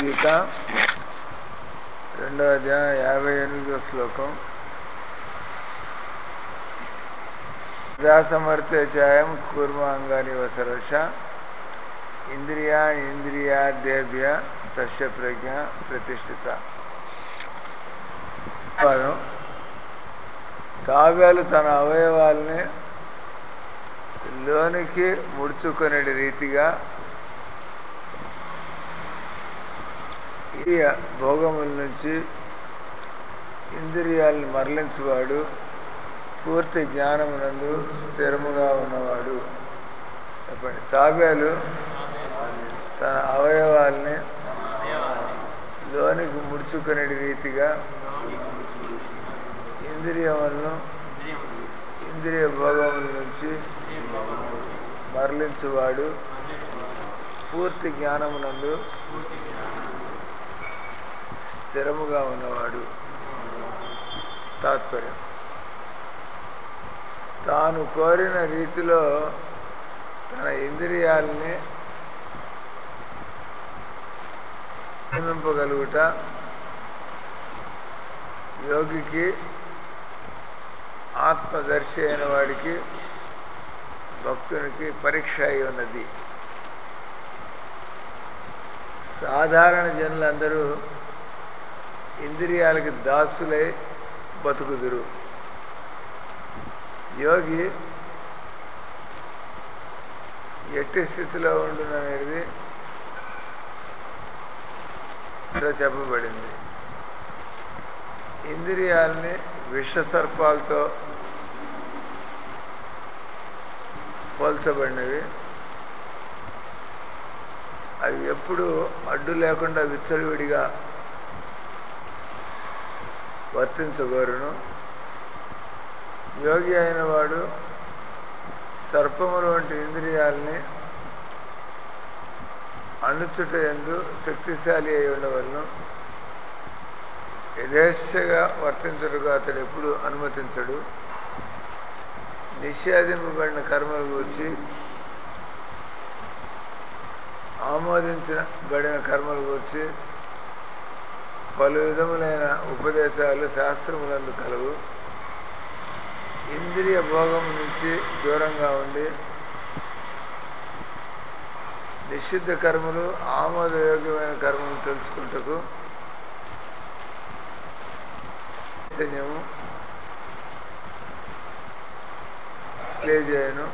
భగవద్గీత రెండో అధ్యాయం యాభై ఎనిమిదో శ్లోకం సమర్థాధ్యాయం కూర్మాంగాని వసరష ఇంద్రియా ఇంద్రియాదేభ్య తస్య ప్రజ్ఞ ప్రతిష్ఠిత పదం తాబేలు తన అవయవాల్ని లోనికి ముడుచుకునే రీతిగా ఈ భోగముల నుంచి ఇంద్రియాలను మరలించువాడు పూర్తి జ్ఞానమునందు స్థిరముగా ఉన్నవాడు చెప్పండి తాబేలు తన అవయవాల్ని లోనికి ముడుచుకునే రీతిగా ఇంద్రియములను ఇంద్రియ భోగముల నుంచి మరలించువాడు పూర్తి జ్ఞానమునందు స్థిరముగా ఉన్నవాడు తాత్పర్యం తాను కోరిన రీతిలో తన ఇంద్రియాలని నియమింపగలుగుట యోగికి ఆత్మదర్శి అయిన వాడికి భక్తునికి పరీక్ష అయి ఉన్నది సాధారణ జనులందరూ ఇంద్రియాలకి దాసులై బతుకుదురు యోగి ఎట్టి స్థితిలో ఉండుననేది చెప్పబడింది ఇంద్రియాలని విషసర్పాలతో పోల్చబడినవి అవి ఎప్పుడు అడ్డు లేకుండా విచ్చలవిడిగా వర్తించగోరును యోగి అయిన వాడు సర్పముల వంటి ఇంద్రియాలని అణుచుట ఎందు శక్తిశాలి అయి ఉండవలను యథేచ్ఛగా వర్తించడుగా అతడు ఎప్పుడు అనుమతించడు నిషేధింపబడిన కర్మల గురించి ఆమోదించబడిన కర్మల గురించి పలు విధములైన ఉపదేశాలు శాస్త్రములందు కలవు ఇంద్రియ భోగం నుంచి దూరంగా ఉండి నిషిద్ధ కర్మలు ఆమోదయోగ్యమైన కర్మలు తెలుసుకుంటకు చైతన్యము తెలియజేయను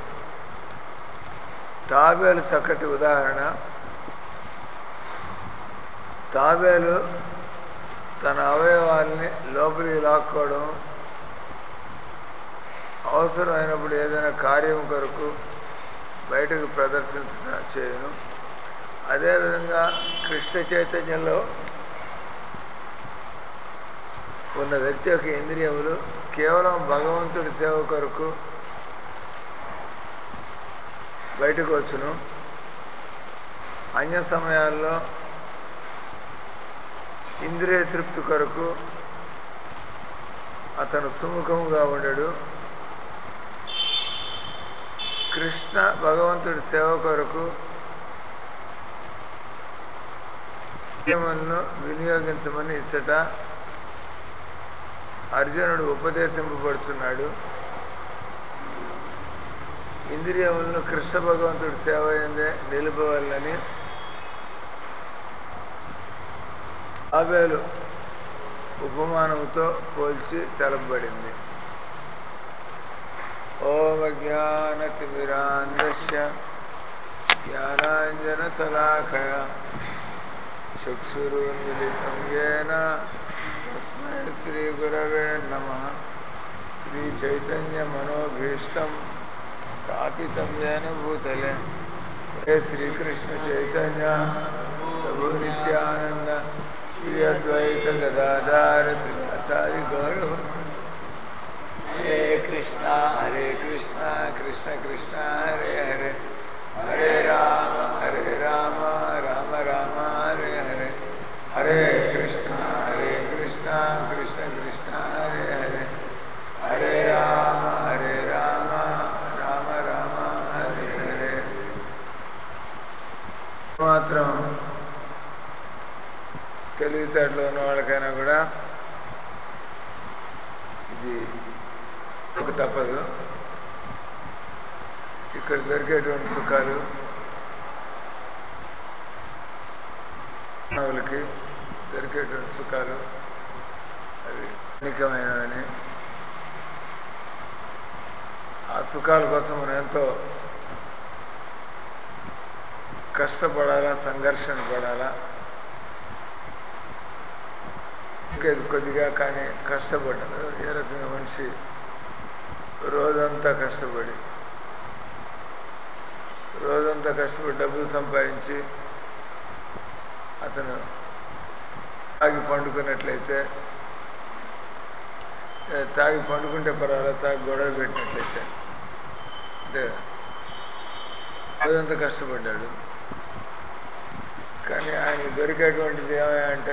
తాబేలు చక్కటి ఉదాహరణ తాబేలు తన అవయవాల్ని లోపలికి లాక్కోవడం అవసరమైనప్పుడు ఏదైనా కార్యం కొరకు బయటకు ప్రదర్శించ చేయను అదేవిధంగా కృష్ణ చైతన్యంలో ఉన్న వ్యక్తి యొక్క ఇంద్రియములు కేవలం భగవంతుడి సేవ కొరకు బయటకు వచ్చును అన్య సమయాల్లో ఇంద్రియ తృప్తి కొరకు అతను సుముఖముగా ఉండడు కృష్ణ భగవంతుడి సేవ కొరకు నియమలను వినియోగించమని ఇచ్చట అర్జునుడు ఉపదేశింపబడుతున్నాడు ఇంద్రియములను కృష్ణ భగవంతుడి సేవ అయిందే నిలుపవాలని ఆబేలు ఉపమానముతో పోల్చి తెలపబడింది ఓం జ్ఞానతిమిరాంధ్య జ్ఞానాంజనశలాఖయ చక్షురున్మిళితం ఏన తస్మై శ్రీగురవే నమ శ్రీచైతన్యమనోభీష్టం స్థాపితం ఏన భూతలే హే శ్రీకృష్ణ చైతన్య ప్రభు నిత్యానంద శ్రీ అద్వైత గదాధార త్రినాథాది గౌరవ హరే కృష్ణ హరే కృష్ణ కృష్ణ కృష్ణ హరే హరే హరే రామ హరే రామ రామ రామ హరే హరే హరే కృష్ణ హరే కృష్ణ కృష్ణ కృష్ణ హరే హరే హరే రామ హరే రామ రామ రామ హరే హరే మాత్రం తెలివితేటలు ఉన్న వాళ్ళకైనా కూడా ఇది ఒక తప్పదు ఇక్కడ దొరికేటువంటి సుఖాలు మానవులకి దొరికేటువంటి సుఖాలు అవి నికమైనవని ఆ సుఖాల కోసం మనం ఎంతో కష్టపడాలా సంఘర్షణ పడాలా ఇంకేది కొద్దిగా కానీ కష్టపడ్డారు ఏ రకంగా మనిషి రోజంతా కష్టపడి రోజంతా కష్టపడి డబ్బులు సంపాదించి అతను తాగి పండుకున్నట్లయితే ఏ, తాగి పండుకుంటే పర్వాలేదు తాగి గొడవ పెట్టినట్లయితే అంటే రోజంతా కష్టపడ్డాడు కానీ ఆయన దొరికేటువంటిది ఏమయ్యా అంటే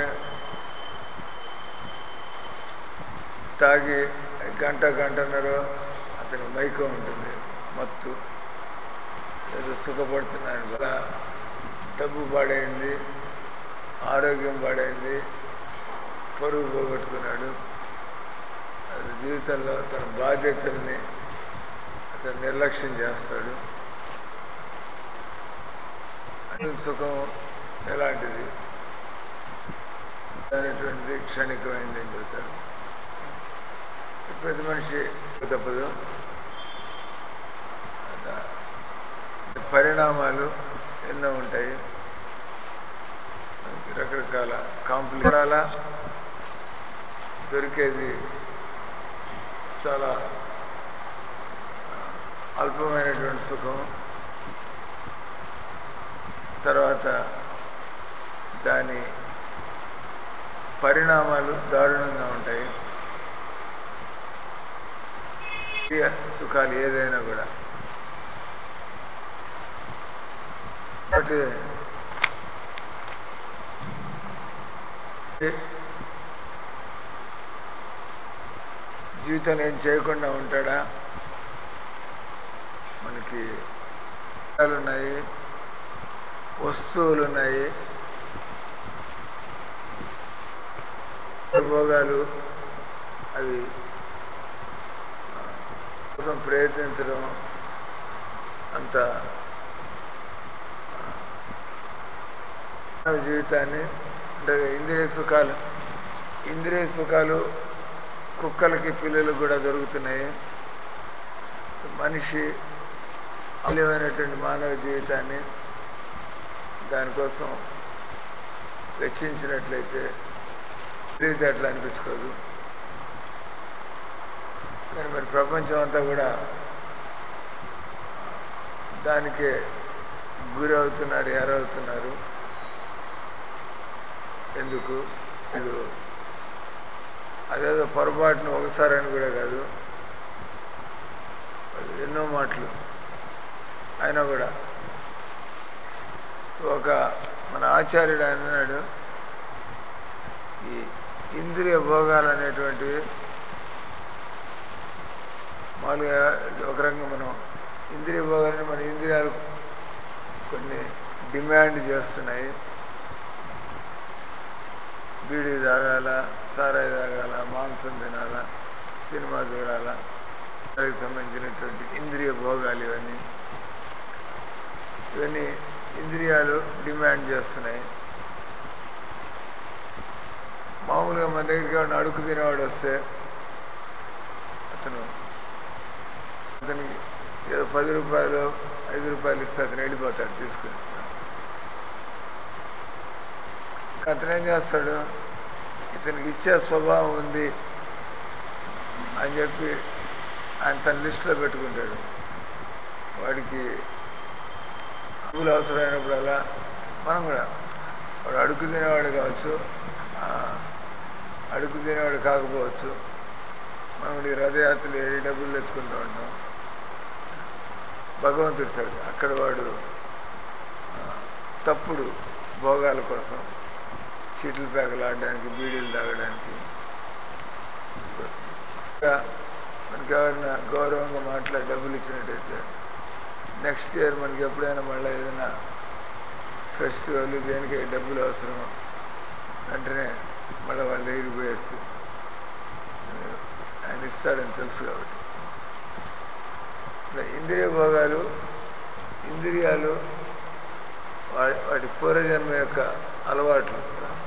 తాగి గంట గంటన్నర అతనికి మైకం ఉంటుంది మత్తు ఏదో సుఖపడుతున్నాను కూడా డబ్బు పాడైంది ఆరోగ్యం పాడైంది పరువు పోగొట్టుకున్నాడు అది జీవితంలో తన బాధ్యతల్ని అతను నిర్లక్ష్యం చేస్తాడు అది సుఖం ఎలాంటిది అనేటువంటిది క్షణికమైంది అని చెబుతాడు ప్రతి మనిషి తప్పదు అలా పరిణామాలు ఎన్నో ఉంటాయి మనకి రకరకాల కాంప్లికేటాల దొరికేది చాలా అల్పమైనటువంటి సుఖం తర్వాత దాని పరిణామాలు దారుణంగా ఉంటాయి ఈ సుఖాలు ఏదైనా కూడా కాబట్టి జీవితంలో ఏం చేయకుండా ఉంటాడా మనకి విషయాలు ఉన్నాయి వస్తువులు ఉన్నాయి భోగాలు అవి ఆ, కోసం ప్రయత్నించడం అంత ఆ, మానవ జీవితాన్ని అంటే ఇంద్రియ సుఖాలు ఇంద్రియ సుఖాలు కుక్కలకి పిల్లలకు కూడా దొరుకుతున్నాయి మనిషి అమూల్యమైనటువంటి మానవ జీవితాన్ని దానికోసం వెచ్చించినట్లయితే తెలివితేటలు అనిపించుకోదు కానీ మరి ప్రపంచం అంతా కూడా దానికే గురి అవుతున్నారు ఎరవుతున్నారు ఎందుకు ఇది అదేదో పొరపాటున ఒకసారి అని కూడా కాదు అది ఎన్నో మాటలు అయినా కూడా ఒక మన ఆచార్యుడు ఆయన అన్నాడు ఈ ఇంద్రియ భోగాలు అనేటువంటివి మామూలుగా ఒక రకంగా మనం ఇంద్రియ భోగాలని మన ఇంద్రియాలు కొన్ని డిమాండ్ చేస్తున్నాయి బీడీ తాగాల సారాయి తాగాల మాంసం తినాలా సినిమా చూడాలా దానికి సంబంధించినటువంటి ఇంద్రియ భోగాలు ఇవన్నీ ఇవన్నీ ఇంద్రియాలు డిమాండ్ చేస్తున్నాయి మామూలుగా మన దగ్గరికి ఎవరైనా అడుగు తినేవాడు వస్తే అతను అతనికి ఏదో పది రూపాయలు ఐదు రూపాయలు ఇస్తే అతను వెళ్ళిపోతాడు తీసుకుని అతను ఏం చేస్తాడు ఇతనికి ఇచ్చే స్వభావం ఉంది అని చెప్పి ఆయన తన లిస్టులో పెట్టుకుంటాడు వాడికి డబ్బులు అవసరమైనప్పుడల్లా మనం కూడా వాడు అడుగు తినేవాడు కావచ్చు ఆ, అడుగు తినేవాడు కాకపోవచ్చు మనం కూడా ఈ రథయాత్రలు ఏ డబ్బులు తెచ్చుకుంటూ ఉంటాం భగవంతుడి తోటి అక్కడ వాడు ఆ, తప్పుడు భోగాల కోసం చీట్లు ప్యాకలు ఆడడానికి బీడీలు తాగడానికి ఇంకా మనకి ఎవరైనా గౌరవంగా మాట్లాడి డబ్బులు ఇచ్చినట్టయితే నెక్స్ట్ ఇయర్ మనకి ఎప్పుడైనా మళ్ళీ ఏదైనా ఫెస్టివల్ దేనికి డబ్బులు అవసరం వెంటనే మళ్ళీ వాళ్ళ దగ్గరికి పోయేసి ఆయన ఇస్తాడని తెలుసు కాబట్టి ఇట్లా ఇంద్రియ భోగాలు ఇంద్రియాలు వాటి వాటి పూర్వజన్మ యొక్క అలవాట్లు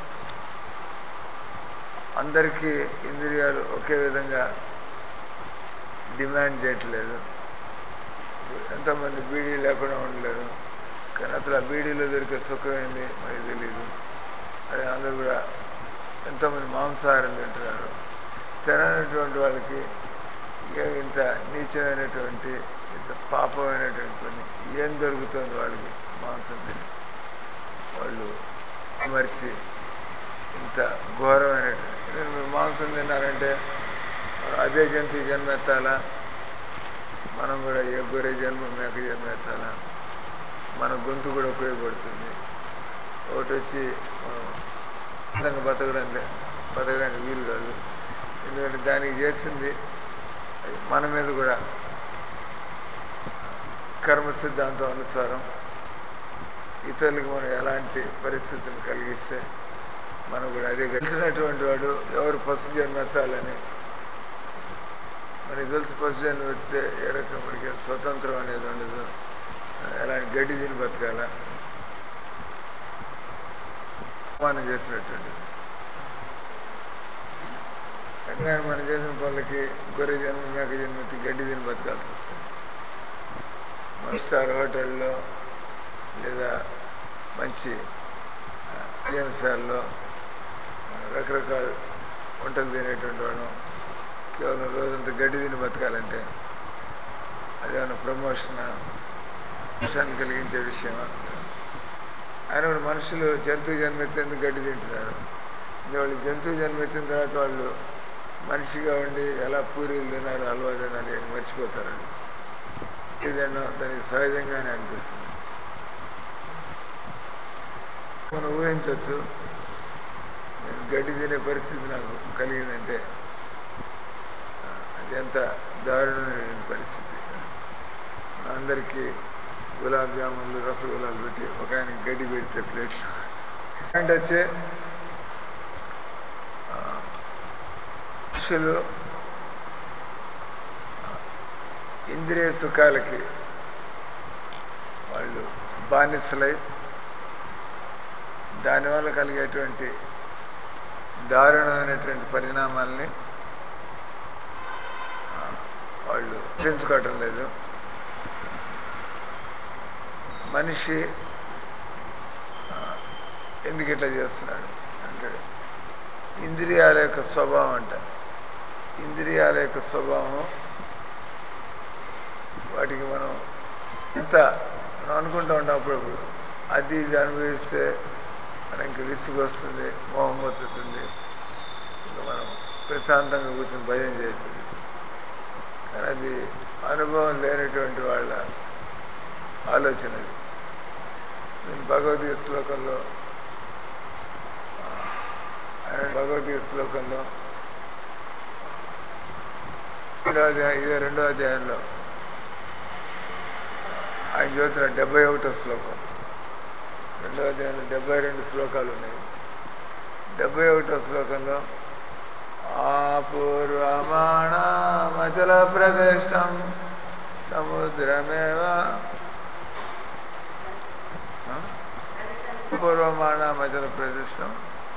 అందరికీ ఇంద్రియాలు ఒకే విధంగా డిమాండ్ చేయట్లేదు ఎంతోమంది బీడీ లేకుండా ఉండలేరు కానీ అసలు ఆ బీడీలో దొరికే సుఖం ఏంది మనకి తెలియదు అదే అందరూ కూడా ఎంతోమంది మాంసాహారం తింటున్నారు తిననటువంటి వాళ్ళకి ఏం ఇంత నీచమైనటువంటి ఇంత పాపమైనటువంటి పని ఏం దొరుకుతుంది వాళ్ళకి మాంసం తిని వాళ్ళు మరిచి ఇంత ఘోరమైనటువంటి నేను మీరు మాంసం తిన్నారంటే అదే జంతు జన్మ ఎత్తాలా మనం కూడా ఏ గొర్రె జన్మ మేక జన్మ ఎత్తాలా మన గొంతు కూడా ఉపయోగపడుతుంది ఒకటి వచ్చి మనం విధంగా బతకడానికి బతకడానికి వీలు కాదు ఎందుకంటే దానికి చేసింది అది మన మీద కూడా కర్మ సిద్ధాంతం అనుసారం ఇతరులకు మనం ఎలాంటి పరిస్థితులు కలిగిస్తే మనం కూడా అదే గెలిచినటువంటి వాడు ఎవరు పశు జన్మ ఎత్తాలని మనకి తెలుసు పశు జన్మ ఎత్తే ఏ రకం మనకి స్వతంత్రం అనేది ఉండదు ఎలాంటి గడ్డి తిని బతకాల అవమానం చేసినటువంటి కానీ మనం చేసిన పనులకి గొర్రె జన్మ మేక జన్మ ఎత్తి గడ్డి తిని బతకాల్సి వస్తుంది మన స్టార్ హోటల్లో లేదా మంచి జీవనశాలలో రకరకాల వంటలు తినేటువంటి వాళ్ళం కేవలం రోజంతా గడ్డి తిని బతకాలంటే అదేమన్నా ప్రమోషన్ ప్రమోషన్ కలిగించే విషయమా ఆయన కూడా మనుషులు జంతువు జన్మెత్తేందుకు గడ్డి తింటున్నారు వాళ్ళు జంతువు జన్మెత్తిన తర్వాత వాళ్ళు మనిషిగా ఉండి ఎలా పూరీలు తినాలి హల్వా తినాలి అని మర్చిపోతారు ఏదైనా దానికి సహజంగానే అనిపిస్తుంది మనం ఊహించవచ్చు నేను గడ్డి తినే పరిస్థితి నాకు కలిగిందంటే అది ఎంత దారుణమైన పరిస్థితి అందరికీ గులాబ్ జామున్లు రసగుల్లాలు పెట్టి ఒక ఆయన గడ్డి పెడితే ప్లేట్లు అంటే వచ్చి మనుషులు ఇంద్రియ సుఖాలకి వాళ్ళు బానిసలై దానివల్ల కలిగేటువంటి దారుణమైనటువంటి పరిణామాల్ని వాళ్ళు పెంచుకోవటం లేదు మనిషి ఎందుకు ఇట్లా చేస్తున్నాడు అంటే ఇంద్రియాల యొక్క స్వభావం అంట ఇంద్రియాల యొక్క స్వభావం వాటికి మనం ఎంత మనం అనుకుంటూ ఉంటాం అప్పుడప్పుడు అది ఇది అనుభవిస్తే మనకి విసుగు వస్తుంది మోహం వస్తుంది ఇంకా మనం ప్రశాంతంగా కూర్చొని భయం చేస్తుంది కానీ అది అనుభవం లేనటువంటి వాళ్ళ ఆలోచన అది నేను భగవద్గీత శ్లోకంలో ఆయన భగవద్గీత శ్లోకంలో రెండో అధ్యాయం ఇదే రెండో అధ్యాయంలో ఆయన చదువుతున్న డెబ్బై ఒకటో శ్లోకం రెండో అధ్యాయంలో డెబ్బై రెండు శ్లోకాలు ఉన్నాయి డెబ్బై ఒకటో శ్లోకంలో ఆపూర్వమాణమచల ప్రదేశం సముద్రమేవ పూర్వమాణమచల ప్రదేశం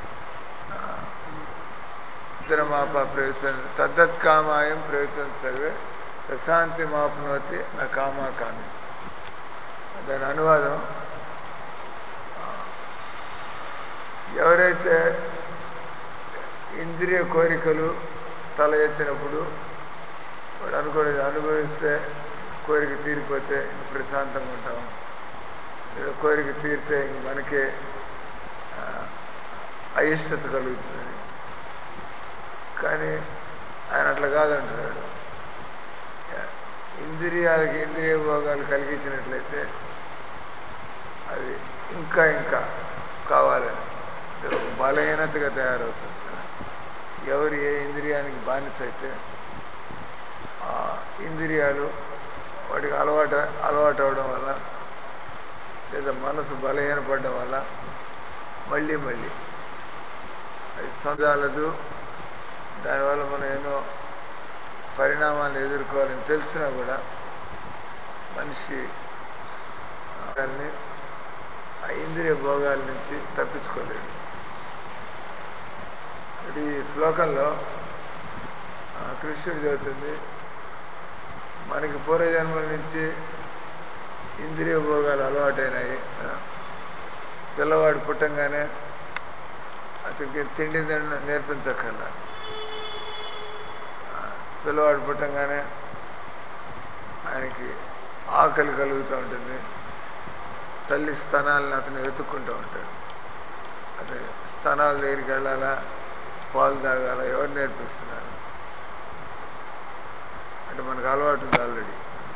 సముద్రమాప ప్రవేశం తద్దత్కామాయం ప్రవేశం సర్వే ప్రశాంతి మాప్నోతి నా కామా కామి దాని అనువాదం ఎవరైతే ఇంద్రియ కోరికలు తల ఎత్తినప్పుడు వాడు అనుకోలేదు అనుభవిస్తే కోరిక తీరిపోతే ఇంక ప్రశాంతంగా ఉంటాం లేదా కోరిక తీరితే ఇంక మనకే అయిష్టత కలుగుతుందని కానీ ఆయన అట్లా కాదంటున్నాడు ఇంద్రియాలకి ఇంద్రియ భోగాలు కలిగించినట్లయితే అవి ఇంకా ఇంకా కావాలని బలహీనతగా తయారవుతుంది ఎవరు ఏ ఇంద్రియానికి బానిస అయితే ఆ ఇంద్రియాలు వాటికి అలవాటు అలవాటు అవడం వల్ల లేదా మనసు బలహీనపడడం వల్ల మళ్ళీ మళ్ళీ సొంతాలదు దానివల్ల మనం ఎన్నో పరిణామాలను ఎదుర్కోవాలని తెలిసినా కూడా మనిషి దాన్ని ఆ ఇంద్రియ భోగాల నుంచి తప్పించుకోలేడు ఈ శ్లోకంలో ఆ, కృష్ణుడు చెబుతుంది మనకి పూర్వజన్మల నుంచి ఇంద్రియ భోగాలు అలవాటైనాయి ఆ, పిల్లవాడు పుట్టంగానే అతనికి తిండి తినడం నేర్పించక్కర్లా ఆ, పిల్లవాడు పుట్టంగానే ఆయనకి ఆకలి కలుగుతూ ఉంటుంది తల్లి స్తనాలను అతను వెతుక్కుంటూ ఉంటాడు అతని స్తనాల దగ్గరికి వెళ్ళాలా పాలు తాగాలా ఎవరు నేర్పిస్తున్నారు అంటే మనకు అలవాటు ఉంది ఆల్రెడీ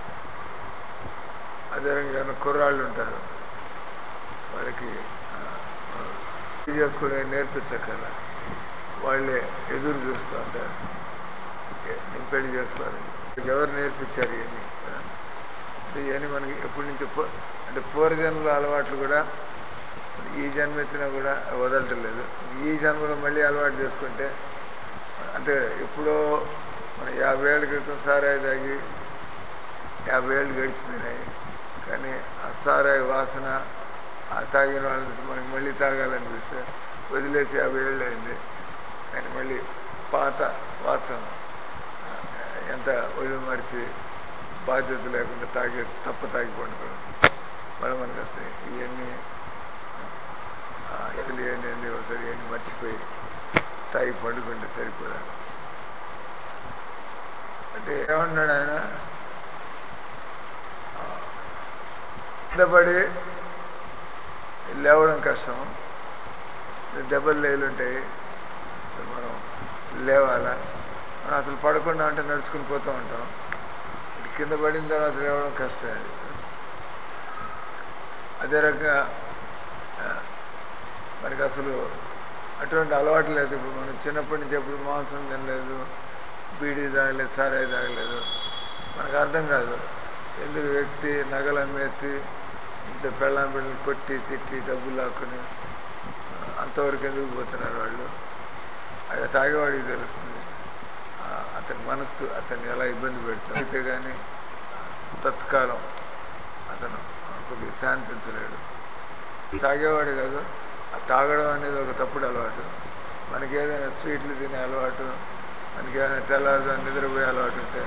అదే రకంగా కుర్రాళ్ళు ఉంటారు వాళ్ళకి ఆ, ఆ, పెళ్లి చేసుకునే నేర్పించక్కర్లా వాళ్ళే ఎదురు చూస్తూ ఉంటారు ఏ, నేను పెళ్లి చేసుకోవాలి మీకు ఎవరు నేర్పించారు ఇవన్నీ ఆ? అంటే ఇవన్నీ మనకి ఎప్పటి నుంచి పూ- అంటే పూర్వజన్మల అలవాట్లు కూడా ఈ జన్మ ఎత్తినా కూడా వదలటం లేదు ఈ జన్మలో మళ్ళీ అలవాటు చేసుకుంటే అంటే ఎప్పుడో మన యాభై ఏళ్ళ క్రితం సారాయి తాగి యాభై ఏళ్ళు గడిచిపోయినాయి కానీ ఆ సారాయి వాసన ఆ తాగిన వాళ్ళని మనకి మళ్ళీ తాగాలనిపిస్తే వదిలేసి యాభై ఏళ్ళు అయింది కానీ మళ్ళీ పాత వాసన ఆ, ఎంత ఒళ్ళు మరిచి బాధ్యత లేకుండా తాగే తప్ప తాగి పండుకోవడం మళ్ళీ మనకు వస్తాయి ఇవన్నీ ఆ, ఇతలు ఏంటి ఒకసారి ఇవన్నీ మర్చిపోయి తాగి పండుకుంటే సరిపోదా అంటే ఏమన్నాడు ఆయన ఆ, కింద పడి లేవడం కష్టం దెబ్బలు లేలు ఉంటాయి మనం లేవాలా మనం అసలు పడకుండా అంటే నడుచుకుని పోతూ ఉంటాం ఇటు కింద పడిన తర్వాత లేవడం కష్టం అది అదే రకంగా ఆ, మనకి అసలు అటువంటి అలవాటు లేదు ఇప్పుడు మనం చిన్నప్పటి నుంచి ఎప్పుడు మాంసం తినలేదు బీడీ తాగలేదు సారాయి తాగలేదు మనకు అర్థం కాదు ఎందుకు వ్యక్తి నగలు అమ్మేసి ఇంత పెళ్ళాం పిల్లలు కొట్టి తిట్టి డబ్బులు లాక్కుని ఆ, అంతవరకు ఎందుకు పోతున్నారు వాళ్ళు అది తాగేవాడికి తెలుస్తుంది ఆ, అతని మనస్సు అతన్ని ఎలా ఇబ్బంది పెడుతుంది అయితే కానీ తత్కాలం అతను కొద్దిగా శాంతించలేడు తాగేవాడు కాదు ఆ తాగడం అనేది ఒక తప్పుడు అలవాటు మనకి ఏదైనా స్వీట్లు తినే అలవాటు మనకి ఏదైనా తెల్లారుగా నిద్రపోయే అలవాటు ఉంటే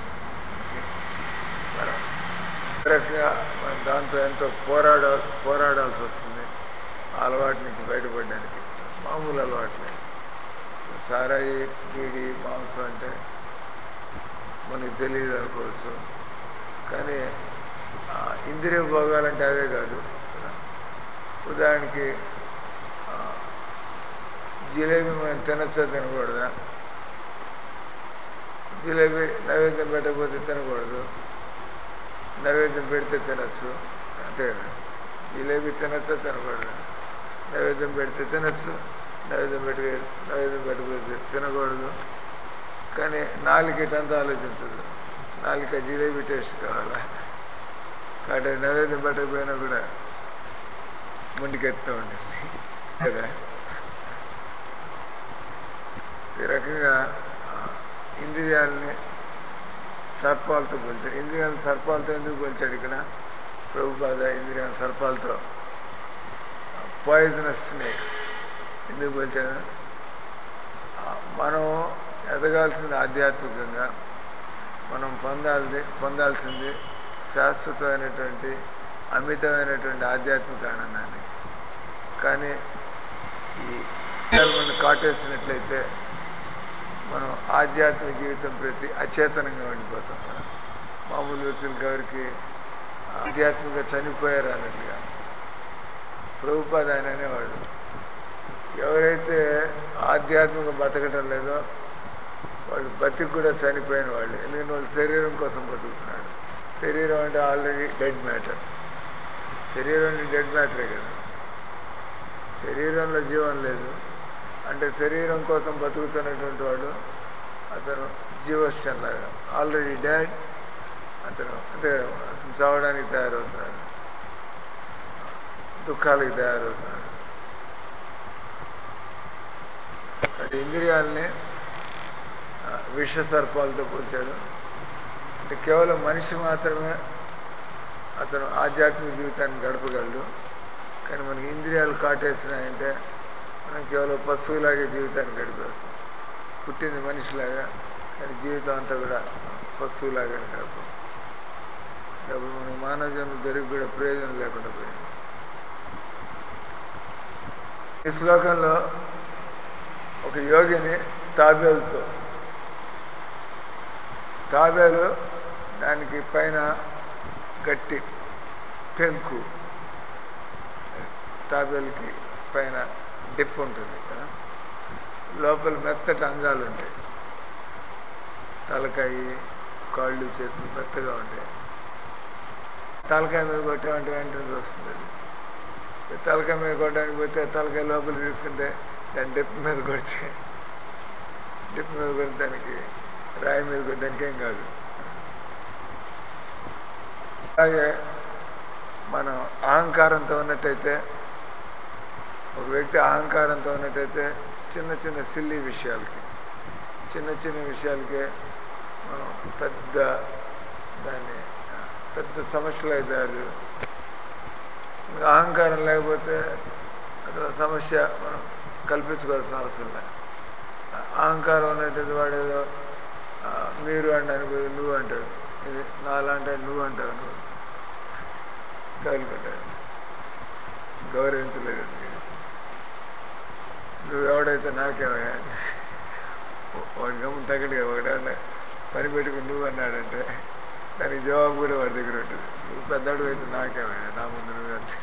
మనం ఒక రకంగా మనం దాంతో ఎంతో పోరాడ పోరాడాల్సి వస్తుంది ఆ అలవాటు నుంచి బయటపడడానికి మామూలు అలవాట్లే సారాయి బీడి మాంసం అంటే మనకి తెలియదు అనుకోవచ్చు కానీ ఆ, ఇంద్రియ భోగాలంటే అవే కాదు ఉదాహరణకి ఆ, జిలేబీ మనం తినచ్చా తినకూడదా జిలేబీ నైవేద్యం పెట్టకపోతే తినకూడదు నైవేద్యం పెడితే తినచ్చు అంతే కదా జిలేబీ తినచ్చా తినకూడదు నైవేద్యం పెడితే తినచ్చు నైవేద్యం పెట్టి నైవేద్యం పెట్టకపోతే తినకూడదు కానీ నాలుగు ఇటంతా ఆలోచించదు నాలుక జిలేబీ టేస్ట్ కావాలా కాబట్టి నైవేద్యం పెట్టకపోయినా కూడా ముందుకెత్తుతూ ఉంటుంది కదా ఈ రకంగా ఆ, ఇంద్రియాలని సర్పాలతో పోల్చాడు ఇంద్రియాలను సర్పాలతో ఎందుకు పోల్చాడు ఇక్కడ ప్రభుపాద ఇంద్రియాలను సర్పాలతో పాయిజనస్ స్నేక్స్ ఎందుకు పోల్చాడు ఆ, మనం ఎదగాల్సింది ఆధ్యాత్మికంగా మనం పొందాల్ది పొందాల్సింది శాశ్వతమైనటువంటి అమితమైనటువంటి ఆధ్యాత్మిక ఆనందాన్ని కానీ ఈ మనం కాటేసినట్లయితే మనం ఆధ్యాత్మిక జీవితం ప్రతి అచేతనంగా ఉండిపోతాం మనం మామూలు వ్యక్తులకి ఎవరికి ఆధ్యాత్మిక చనిపోయారు అన్నట్లుగా ప్రభుపాద ఆయన అనేవాడు ఎవరైతే ఆధ్యాత్మిక బతకటం లేదో వాళ్ళు బతికి కూడా చనిపోయిన వాళ్ళు ఎందుకంటే వాళ్ళు శరీరం కోసం బతుకుతున్నాడు శరీరం అంటే ఆల్రెడీ డెడ్ మ్యాటర్ శరీరం అంటే డెడ్ మ్యాటరే కదా శరీరంలో జీవం లేదు అంటే శరీరం కోసం బతుకుతున్నటువంటి వాడు అతను జీవశ్యం లాగా ఆల్రెడీ డాడ్ అతను అంటే అతను చావడానికి తయారవుతున్నాడు దుఃఖాలకి తయారవుతున్నాడు మరి ఇంద్రియాలని ఆ, విష సర్పాలతో పోల్చాడు అంటే కేవలం మనిషి మాత్రమే అతను ఆధ్యాత్మిక జీవితాన్ని గడపగలడు కానీ మనకి ఇంద్రియాలు కాటేసినాయంటే మనం కేవలం పశువులాగే జీవితాన్ని గడిపేస్తాం పుట్టింది మనిషిలాగా కానీ జీవితం అంతా కూడా పశువులాగా గడపం అప్పుడు మనకు మానవ జన్మ దొరికి కూడా ప్రయోజనం లేకుండా పోయింది ఈ శ్లోకంలో ఒక యోగిని తాబేలుతో తాబేలు దానికి పైన గట్టి పెంకు తాబేలుకి పైన డిప్ ఉంటుంది కదా లోపల మెత్తటి అంగాలు ఉంటాయి తలకాయ కాళ్ళు చేతులు మెత్తగా ఉంటాయి తలకాయ మీద కొట్టామంటే వెంటనే వస్తుంది అది తలకాయ మీద కొట్టడానికి పోతే తలకాయ లోపల తీసుకుంటే దాని డిప్ మీద కొడితే డిప్ మీద కొడితే దానికి రాయి మీద కొడితే దానికి ఏం కాదు అలాగే మనం అహంకారంతో ఉన్నట్టయితే ఒక వ్యక్తి అహంకారంతో ఉన్నట్టయితే చిన్న చిన్న సిల్లి విషయాలకి చిన్న చిన్న విషయాలకే మనం పెద్ద దాన్ని ఆ, పెద్ద సమస్యలు అయితే అది ఇంకా అహంకారం లేకపోతే అది ఒక సమస్య మనం కల్పించుకోవాల్సిన అవసరం లేదు అహంకారం ఉన్నటువంటి వాడు ఏదో ఆ, మీరు అనడానికి బదులు నువ్వు అంటాడు ఇది నాలాంటి నువ్వు అంటావు నువ్వు తగులుకుంటాడు గౌరవించలేదు నువ్వు ఎవడైతే నాకేమయ్యా వాడి గమ్ము తగ్గడుగా ఒకడ పని పెట్టుకుని నువ్వు అన్నాడంటే దానికి జవాబు కూడా వాడి దగ్గర ఉంటుంది నువ్వు పెద్దవాడు అయితే నాకేమయ్యా నా ముందు నువ్వు అంటే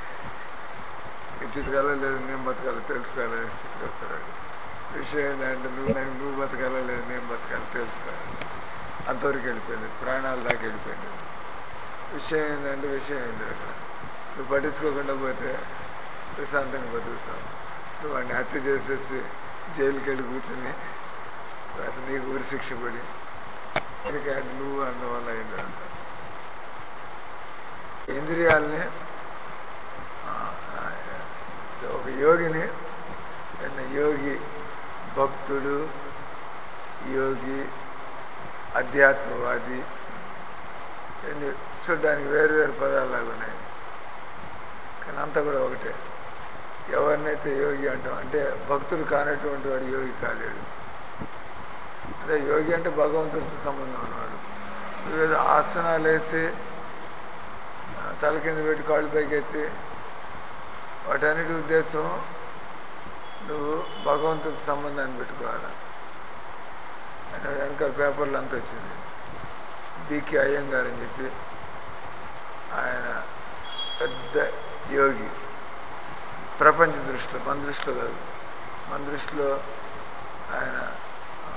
బతకాలో లేదు నేను బతకాలో తెలుసుకోవాలని స్థితికి వస్తాడు వాడు. విషయం ఏంటంటే నువ్వు నాకు నువ్వు బతకాలో లేదు నేను బతకాలి తెలుసుకోవాలి అంతవరకు వెళ్ళిపోయింది ప్రాణాల దాకా వెళ్ళిపోయింది విషయం ఏంటంటే విషయం ఏంటి అక్కడ నువ్వు పట్టించుకోకుండా పోతే ప్రశాంతంగా బతుకుతావు నువ్వు వాడిని హత్య చేసేసి జైలుకి వెళ్ళి కూర్చుని అది నీకు ఊరి శిక్ష పడి ఇంకా నువ్వు అందువల్ల అయింది అంట ఇంద్రియాలని ఆ, ఆ, ఒక యోగిని చిన్న యోగి భక్తుడు యోగి అధ్యాత్మవాది ఇవన్నీ చూడడానికి వేరు వేరు పదాలు ఉన్నాయి కానీ అంతా కూడా ఒకటే ఎవరినైతే యోగి అంటాం అంటే భక్తుడు కానటువంటి వాడు యోగి కాలేడు అంటే యోగి అంటే భగవంతుడితో సంబంధం ఉన్నవాడు నువ్వేదో ఆసనాలు వేసి ఆ, తల కింద పెట్టి కాళ్ళు పైకి ఎత్తి వాటన్నిటి ఉద్దేశం నువ్వు భగవంతుడితో సంబంధాన్ని పెట్టుకోవాలి అంటే వెనక పేపర్లు అంతా వచ్చింది బీకే అయ్యంగారు అని చెప్పి ఆయన పెద్ద యోగి ప్రపంచ దృష్టిలో మన దృష్టిలో కాదు మన దృష్టిలో ఆయన ఆ,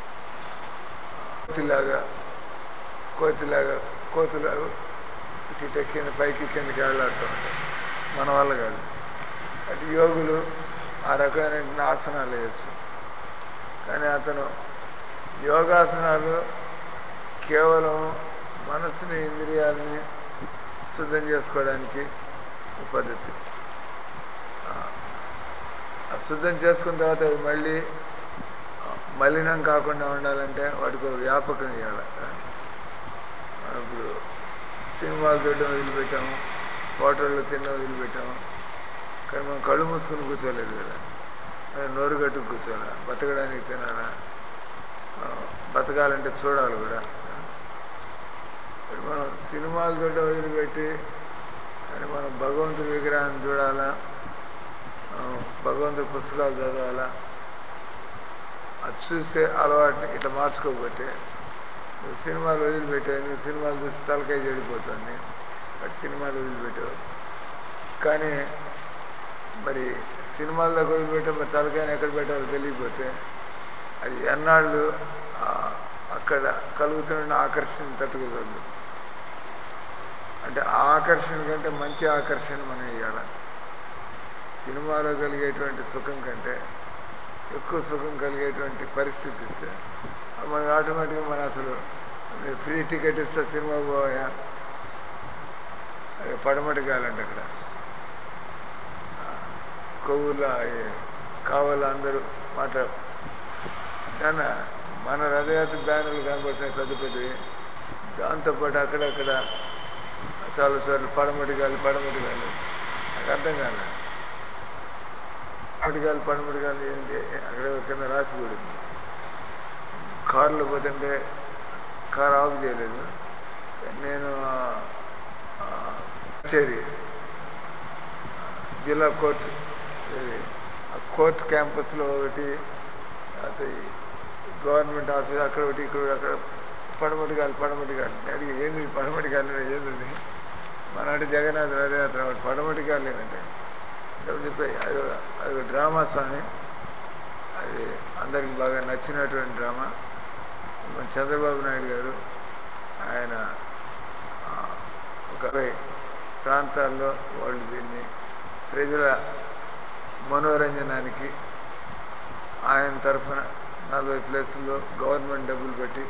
కోతిలాగా కోతిలాగా కోతులాగా ఇటు కింద పైకి కిందకి వెళ్ళాడుతూ ఉంటాయి మన వల్ల కాదు అటు యోగులు ఆ రకమైన ఆసనాలు వేయచ్చు కానీ అతను యోగాసనాలు కేవలం మనసుని ఇంద్రియాలని శుద్ధం చేసుకోవడానికి ఒక పద్ధతి ఆ, ఆ శుద్ధం చేసుకున్న తర్వాత అవి మళ్ళీ ఆ, మలినం కాకుండా ఉండాలంటే వాటికి ఒక వ్యాపకం ఇవ్వాలి మనం ఇప్పుడు సినిమాలు చూడడం వదిలిపెట్టాము హోటల్లో తినడం వదిలిపెట్టాము కానీ మనం కళ్ళు మూసుకుని కూర్చోలేదు కదా మనం నోరు కట్టుకు కూర్చోాలా బతకడానికి తినాలా ఆ, బతకాలంటే చూడాలి కూడా ఇప్పుడు మనం సినిమాలు చూడడం వదిలిపెట్టి అని మనం భగవంతుడి విగ్రహాన్ని చూడాలా ఆ, భగవంతుడి పుస్తకాలు చదవాలా అది చూస్తే అలవాటుని ఇట్లా మార్చుకోకపోతే నువ్వు సినిమాలు వదిలిపెట్టావు నువ్వు సినిమాలు చూసి తలకాయ చెడిపోతుంది బట్ సినిమాలు వదిలిపెట్టావు కానీ మరి సినిమాల దగ్గర వదిలిపెట్టావు మరి తలకాయని ఎక్కడ పెట్టాలో తెలియకపోతే అది ఎన్నాళ్ళు ఆ, అక్కడ కలుగుతున్న ఆకర్షణ తట్టుకోగలదు అంటే ఆ ఆకర్షణ కంటే మంచి ఆకర్షణ మనం ఇవ్వాలి సినిమాలో కలిగేటువంటి సుఖం కంటే ఎక్కువ సుఖం కలిగేటువంటి పరిస్థితి ఇస్తే అప్పుడు మనకి ఆటోమేటిక్గా మన అసలు మీరు ఫ్రీ టికెట్ ఇస్తే సినిమా పోయా అది పడమటి కాలంటే అక్కడ ఆ, కొవ్వులా ఈ కావాలి అందరూ మాట్లాడు నాన్న మన రథయాత్ర బ్యానర్లు కనబడుతున్నాయి పెద్ద పెద్దవి దాంతోపాటు అక్కడక్కడ చాలాసార్లు పడమటి గాలి పడమటి గాలి నాకు అర్థం కాలే పడమటి గాలి పడమటి గాలి ఏంటి అక్కడ కింద రాసి కూడా ఉంది. కారులో పోతుంటే కారు ఆఫ్ చేయలేదు నేను ఆ, కచేరి జిల్లా కోర్టు ఇది, ఆ కోర్ట్ క్యాంపస్లో ఒకటి అది గవర్నమెంట్ ఆఫీస్ అక్కడ ఒకటి ఇక్కడ ఒకటి, అక్కడ పడమటి గాలి పడమటి గాలి నేను అడిగి ఏంది ఇది పడమటి గాలి ఏంది ఇది? మన అంటే జగన్నాథ్ రథయాత్ర వాడు పడమటి గాలి అంటే అప్పుడు చెప్పాయి అది అది ఒక డ్రామా స్వామి అది అందరికి బాగా నచ్చినటువంటి డ్రామా మన చంద్రబాబు నాయుడు గారు ఆయన ఆ, ఒక అరవై ప్రాంతాల్లో వాళ్ళు దీన్ని ప్రజల మనోరంజనానికి ఆయన తరఫున నలభై ప్లేసుల్లో గవర్నమెంట్ డబ్బులు పెట్టి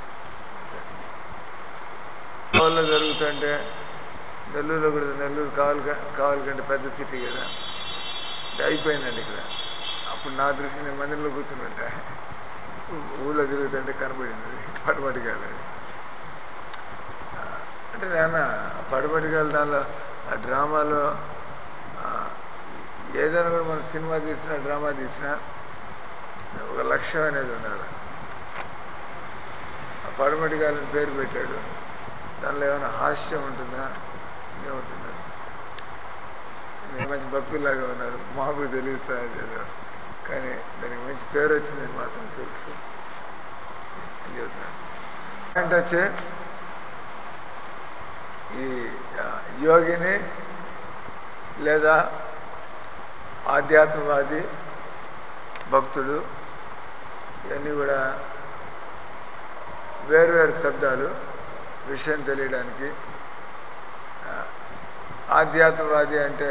కావాలో జరుగుతుంటే నెల్లూరులో కూడా నెల్లూరు కావాలి కావాలి కంటే పెద్ద సిటీ కదా అంటే అయిపోయిందండి ఇక్కడ అప్పుడు నా దృష్టి నేను మందిరంలో కూర్చున్నట్ట ఊళ్ళో తిరుగుతుంటే కనబడింది పడమటి గాలి అంటే నాన్న పడమటి గాలి దానిలో ఆ డ్రామాలో ఆ, ఏదైనా కూడా మనం సినిమా తీసినా డ్రామా తీసినా ఒక లక్ష్యం అనేది ఉండాలి ఆ పడమటి గాలిని పేరు పెట్టాడు దానిలో ఏమైనా హాస్యం ఉంటుందా ఏముంటుందా మీరు మంచి భక్తులాగా ఉన్నారు మాకు తెలియదు సార్ ఏదో. కానీ దానికి మంచి పేరు వచ్చిందని మాత్రం తెలుసు అని చెప్తున్నాను అంటే వచ్చి ఈ ఆ, యోగిని లేదా ఆధ్యాత్మవాది భక్తుడు ఇవన్నీ కూడా వేరువేరు శబ్దాలు విషయం తెలియడానికి ఆ, ఆధ్యాత్మవాది అంటే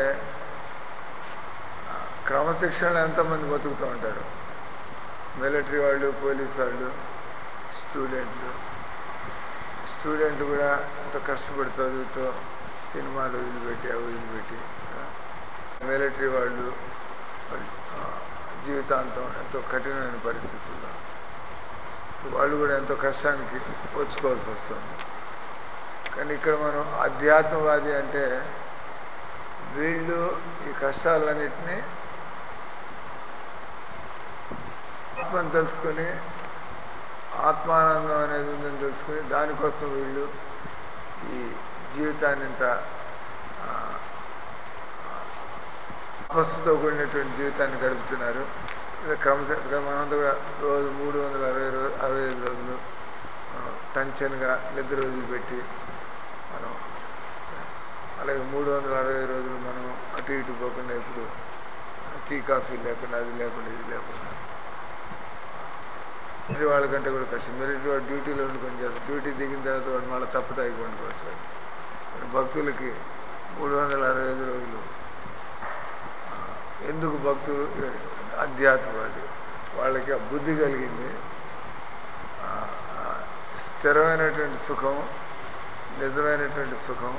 ఆ, క్రమశిక్షణ ఎంతోమంది బతుకుతూ ఉంటారు మిలిటరీ వాళ్ళు పోలీస్ వాళ్ళు స్టూడెంట్లు స్టూడెంట్ కూడా ఎంతో కష్టపడి చదువుతూ సినిమాలు వదిలిపెట్టి అవి వదిలిపెట్టి ఆ, మిలిటరీ వాళ్ళు ఆ, జీవితాంతం ఎంతో కఠినమైన పరిస్థితుల్లో వాళ్ళు కూడా ఎంతో కష్టానికి వచ్చుకోవాల్సి వస్తుంది కానీ ఇక్కడ మనం ఆధ్యాత్మవాది అంటే వీళ్ళు ఈ కష్టాలన్నింటినీ ఆత్మను తెలుసుకొని ఆత్మానందం అనేది ఉందని తెలుసుకొని దానికోసం వీళ్ళు ఈ జీవితాన్ని ఇంత ఆ, తపస్సుతో కూడినటువంటి జీవితాన్ని గడుపుతున్నారు ఇది క్రమశ మనంతా కూడా రోజు మూడు వందల అరవై రోజు అరవై ఐదు రోజులు మనం టెన్షన్గా నిద్ర రోజులు పెట్టి మనం అలాగే మూడు వందల అరవై రోజులు మనం అటు ఇటు పోకుండా ఇప్పుడు టీ కాఫీ లేకుండా అది లేకుండా ఇది లేకుండా మిలిటరీ వాళ్ళకంటే కూడా కష్టం మిలిటరీ వాడు డ్యూటీలో వండుకొని చేస్తారు డ్యూటీ దిగిన తర్వాత వాడు మళ్ళీ తప్పు తాగి వండుకోవచ్చు మరి భక్తులకి మూడు వందల అరవై ఐదు రోజులు ఆ, ఎందుకు భక్తులు అధ్యాత్మవాది వాళ్ళకి ఆ బుద్ధి కలిగింది ఆ, ఆ, స్థిరమైనటువంటి సుఖం నిజమైనటువంటి సుఖం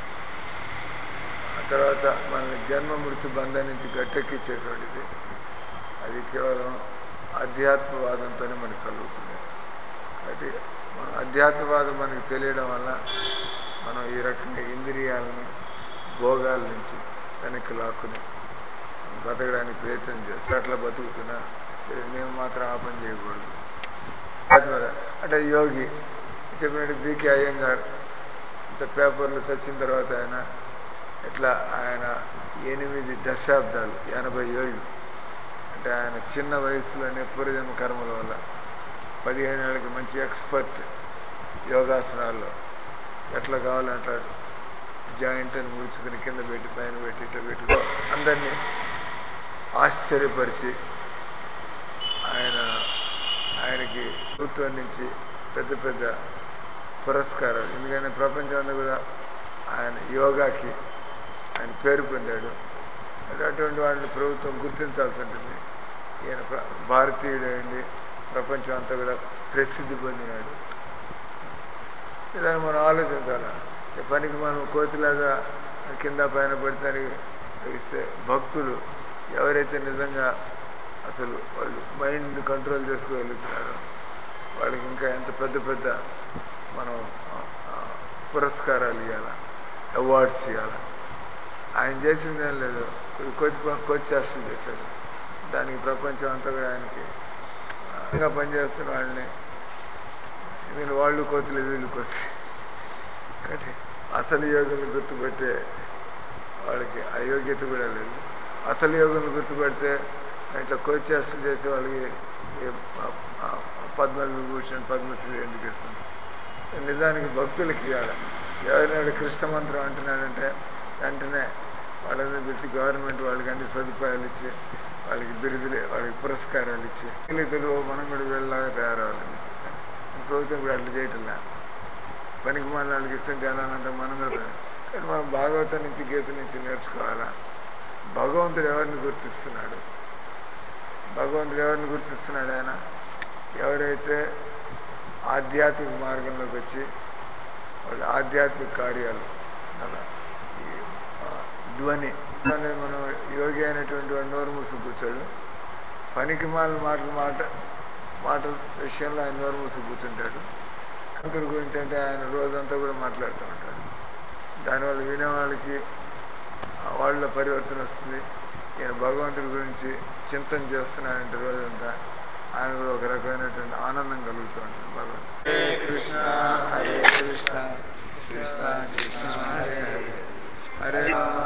ఆ తర్వాత మనల్ని జన్మ మృత్యు బంధం నుంచి గట్టెక్కించేటువంటిది అది కేవలం అధ్యాత్మవాదంతోనే మనకు కలుగుతుంది కాబట్టి మన అధ్యాత్మవాదం మనకి తెలియడం వల్ల మనం ఈ రకంగా ఇంద్రియాలని భోగాల నుంచి వెనక్కి లాక్కుని బతకడానికి ప్రయత్నం చేస్తాం అట్లా బతుకుతున్నా సరే మేము మాత్రం ఆ పని చేయకూడదు అధ్యాత్మవాదం. అంటే యోగి చెప్పినట్టు బీకే అయ్యంగార్ ఇంత పేపర్లు చచ్చిన తర్వాత ఆయన ఇట్లా ఆయన ఎనిమిది దశాబ్దాలు ఎనభై ఏళ్ళు అంటే ఆయన చిన్న వయసులోనే పూర్వజన్మ కర్మల వల్ల పదిహేను ఏళ్ళకి మంచి ఎక్స్పర్ట్ యోగాసనాల్లో ఎట్లా కావాలంటే అట్లా జాయింట్ అని ముడుచుకుని కింద పెట్టి పైన పెట్టి ఇట్లా పెట్టి అందరినీ ఆశ్చర్యపరిచి ఆయన ఆయనకి ప్రభుత్వం నుంచి పెద్ద పెద్ద పురస్కారాలు ఎందుకంటే ప్రపంచం అంతా కూడా ఆయన యోగాకి ఆయన పేరు పొందాడు మరి అటువంటి వాడిని ప్రభుత్వం గుర్తించాల్సి ఉంటుంది ఈయన ప్ర- భారతీయుడు అయింది ప్రపంచం అంతా కూడా ప్రసిద్ధి పొందినాడు దాన్ని మనం ఆలోచించాలి ఈ పనికి మనం కోతిలాగా కింద పైన పడతానికి ఇస్తే భక్తులు ఎవరైతే నిజంగా అసలు వాళ్ళు మైండ్ కంట్రోల్ చేసుకోగలుగుతున్నారు వాళ్ళకి ఇంకా ఎంత పెద్ద పెద్ద మనం ఆ, ఆ, పురస్కారాలు ఇవ్వాలా అవార్డ్స్ ఇవ్వాలా ఆయన చేసింది ఏం లేదు కొద్ది కొద్ది చేష్టలు చేశాడు దానికి ప్రపంచం అంతా కూడా ఆయనకి ఆ, ఇంకా పనిచేస్తున్న వాళ్ళని నేను వాళ్ళు కోతులు వీళ్ళు కోతులు కానీ అసలు యోగులు గుర్తుపెట్టే వాళ్ళకి అయోగ్యత కూడా లేదు అసలు యోగులు గుర్తుపెడితే ఇట్లా కోచేష్టలు చేసే వాళ్ళకి ఈ ప- ఆ పద్మవిభూషణ్ పద్మశ్రీ ఎందుకు ఇస్తుంది నిజానికి భక్తులకి ఇవ్వాలి ఎవరైనా కృష్ణ మంత్రం అంటున్నాడంటే వెంటనే వాళ్ళని పెట్టి గవర్నమెంట్ వాళ్ళకి అన్ని సదుపాయాలు ఇచ్చి వాళ్ళకి బిరుదులు వాళ్ళకి పురస్కారాలు ఇచ్చి దళితులు మనం కూడా వీళ్ళలాగా తయారవ్వాలని ప్రభుత్వం కూడా అట్లా చేయటంలా పనికి మన వాళ్ళకి ఇష్టం జనాలంతా మనం కూడా కానీ మనం భాగవతం నుంచి గీత నుంచి నేర్చుకోవాలా భగవంతుడు ఎవరిని గుర్తిస్తున్నాడు భగవంతుడు ఎవరిని గుర్తిస్తున్నాడు ఆయన ఎవరైతే ఆధ్యాత్మిక మార్గంలోకి వచ్చి వాళ్ళ ఆధ్యాత్మిక కార్యాలు అలా ఈ, ఆ, ధ్వని అనేది మనం యోగి అయినటువంటి వాడు నోరు మూసి కూర్చోడు పనికి మాల మాటలు మాట మాటల విషయంలో ఆయన నోరు మూసి కూర్చుంటాడు భగవంతుడి గురించి అంటే ఆయన రోజంతా కూడా మాట్లాడుతూ ఉంటాడు దానివల్ల వినేవాళ్ళకి ఆ వాళ్ళ పరివర్తన వస్తుంది ఈయన భగవంతుడి గురించి చింతన చేస్తున్నాడంటే రోజంతా ఆయన కూడా ఒక రకమైనటువంటి ఆనందం కలుగుతూ ఉంటుంది భగవంతుడు హరే కృష్ణ హరే కృష్ణ కృష్ణ కృష్ణ హరే హరే హరే రామ